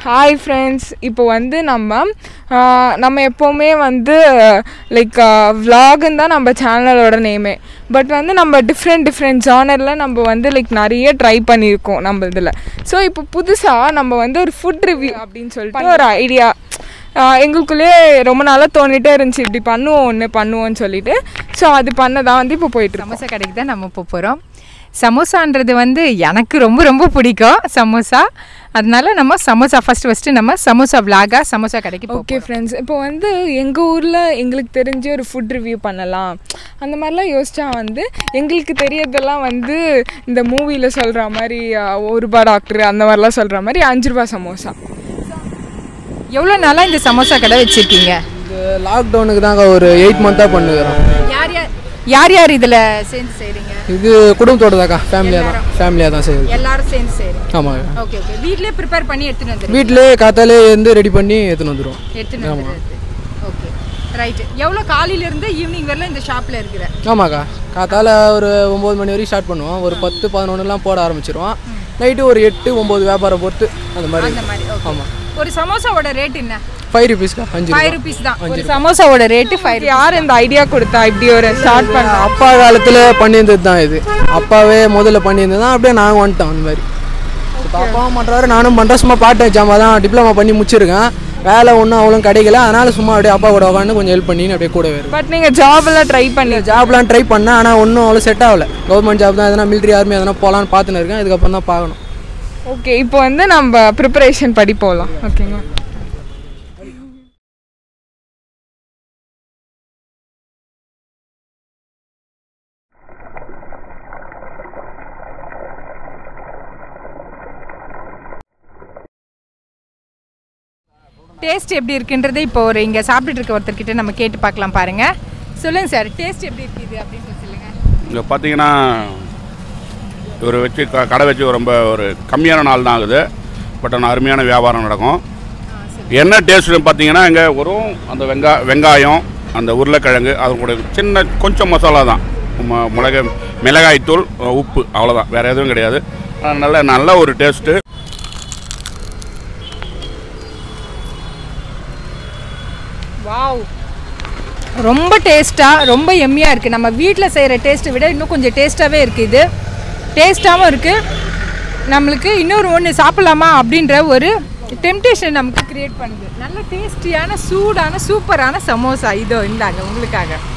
hi friends இப்போ வந்து நம்ம ஆஹ், நம்ம எப்போவுமே வந்து லைக் vlogன்னு தான் நம்ம சேனலோட நேமே பட் வந்து நம்ம டிஃப்ரெண்ட் டிஃப்ரெண்ட் ஜானரில் நம்ம வந்து லைக் நிறைய ட்ரை பண்ணியிருக்கோம் நம்ம இதில் ஸோ இப்போ புதுசாக நம்ம வந்து ஒரு ஃபுட் ரிவ்யூ அப்படின்னு சொல்லிட்டு ஒரு ஐடியா எங்களுக்குள்ளே ரொம்ப நாளாக தோணிட்டே இருந்துச்சு இப்படி பண்ணுவோம் ஒன்று பண்ணுவோம்னு சொல்லிட்டு ஸோ அது பண்ண தான் வந்து இப்போ போயிட்டுருக்கோம் சமோசா கடைக்கு தான் நம்ம இப்போ போகிறோம் சமோசான்றது வந்து எனக்கு ரொம்ப ரொம்ப பிடிக்கும் சமோசா அதனால நம்ம சமோசா ஃபர்ஸ்ட் ஃபஸ்ட்டு நம்ம சமோசா விலாகா சமோசா கடைக்கு ஓகே ஓகே ஃப்ரெண்ட்ஸ் இப்போ வந்து எங்கள் ஊரில் எங்களுக்கு தெரிஞ்ச ஒரு ஃபுட் ரிவ்யூ பண்ணலாம் அந்த மாதிரிலாம் யோசிச்சா வந்து எங்களுக்கு தெரியறதெல்லாம் வந்து இந்த மூவியில் சொல்கிற மாதிரி அஹ், ஒரு ரூபா டாக்டர் அந்த மாதிரிலாம் சொல்கிற மாதிரி அஞ்சு ரூபா சமோசா எவ்வளோ நாளாக இந்த சமோசா கடை வச்சுருக்கீங்க இந்த லாக்டவுனுக்கு தாங்க ஒரு எயிட் மந்த்தாக பண்ணுகிறோம் யார் யார் யார் யார் இதில் சேர்ந்து செய்கிறீங்க இது குடும்பத்தோட தாக்கா ஃபேமிலியாக தான் ஃபேமிலியாக தான் செய்யுது எல்லாரும் சேர்ந்து செய்கிறீங்க ஆமாங்க ஓகே ஓகே வீட்லயே ப்ரிப்பேர் பண்ணி எடுத்துன்னு வந்துருங்க வீட்டிலே காத்தாலே இருந்து ரெடி பண்ணி எடுத்துன்னு வந்துடுவோம் எடுத்துன்னு வந்துடுறது ஓகே ரைட்டு எவ்வளோ காலையிலேருந்து ஈவினிங் வரல இந்த ஷாப்பில் இருக்கிற ஆமாக்கா காத்தால ஒரு ஒம்பது மணி வரைக்கும் ஸ்டார்ட் பண்ணுவோம் ஒரு பத்து பதினொன்றுலாம் போட ஆரம்பிச்சிருவோம் நைட்டு ஒரு எட்டு ஒம்பது வியாபாரம் பொறுத்து அந்த மாதிரி அந்த மாதிரி ஓகே ஆமாம் ஒரு சமோசாவோட ரேட் என்ன ஃபைவ் ருபீஸ்க்கா அஞ்சு ஃபைவ் ரூபா ருபீஸ் தான் ஒரு சமோசாவோட ரேட்டு ஃபைவ் யார் இந்த ஐடியா கொடுத்தா இப்படி ஒரு ஸ்டார்ட் பண்ண அப்பா காலத்தில் பண்ணியிருந்தது தான் இது அப்பாவே முதல்ல பண்ணியிருந்தது தான் அப்படியே நாங்கள் வந்துட்டோம் அந்த மாதிரி இப்போ அப்பாவும் பண்ணுறாரு நானும் பண்ணுறேன் சும்மா பார்ட் டைம் ஜாமா தான் டிப்ளமா பண்ணி முடிச்சிருக்கேன் வேலை ஒன்றும் அவ்வளோ கிடைக்கல அதனால சும்மா அப்படியே அப்பா கூட உட்காந்து கொஞ்சம் ஹெல்ப் பண்ணி அப்படியே கூட வரும் பட் நீங்கள் ஜாபெல்லாம் ட்ரை பண்ணி ஜாப்லாம் ட்ரை பண்ணேன் ஆனால் ஒன்றும் அவ்வளோ செட் ஆகல கவர்மெண்ட் ஜாப் தான் எதனா மிலிட்ரி ஆர்மி எதனா போகலான்னு பார்த்துன்னு இருக்கேன் இதுக்கப்புறம் தான் பார்க்கணும் ஓகே இப்போ வந்து நம்ம ப்ரிப்பரேஷன் படி போகலாம் ஓகேங்களா டேஸ்ட் எப்படி இருக்குன்றது இப்போ ஒரு இங்கே சாப்பிட்டுட்டு இருக்க ஒருத்தர்கிட்ட நம்ம கேட்டு பார்க்கலாம் பாருங்க சொல்லுங்க சார் டேஸ்ட் எப்படி இருக்குது அப்படின்னு சொல்லுங்க இங்கே பார்த்தீங்கன்னா இவர் வச்சு க- கடை வச்சு ரொம்ப ஒரு கம்மியான நாள் தான் ஆகுது பட் ஆனால் அருமையான வியாபாரம் நடக்கும் என்ன டேஸ்ட்னு பார்த்தீங்கன்னா இங்கே வெறும் அந்த வெங்கா வெங்காயம் அந்த உருளைக்கிழங்கு அது கூட சின்ன கொஞ்சம் மசாலா தான் ம- மிளகு மிளகாய்த்தூள் உப்பு அவ்வளோதான் வேறு எதுவும் கிடையாது ஆனா நல்ல நல்ல ஒரு டேஸ்ட்டு வாவ் ரொம்ப டேஸ்ட்டாக ரொம்ப எம்மியாக இருக்குது நம்ம வீட்டில் செய்கிற டேஸ்ட்டை விட இன்னும் கொஞ்சம் டேஸ்ட்டாகவே இருக்குது இது டேஸ்ட்டாகவும் இருக்குது நம்மளுக்கு இன்னொரு ஒன்று சாப்பிட்லாமா அப்படின்ற ஒரு டெம்டேஷன் நமக்கு கிரியேட் பண்ணுது நல்ல டேஸ்டியான சூடான சூப்பரான சமோசா இதோ இந்தாங்க உங்களுக்காக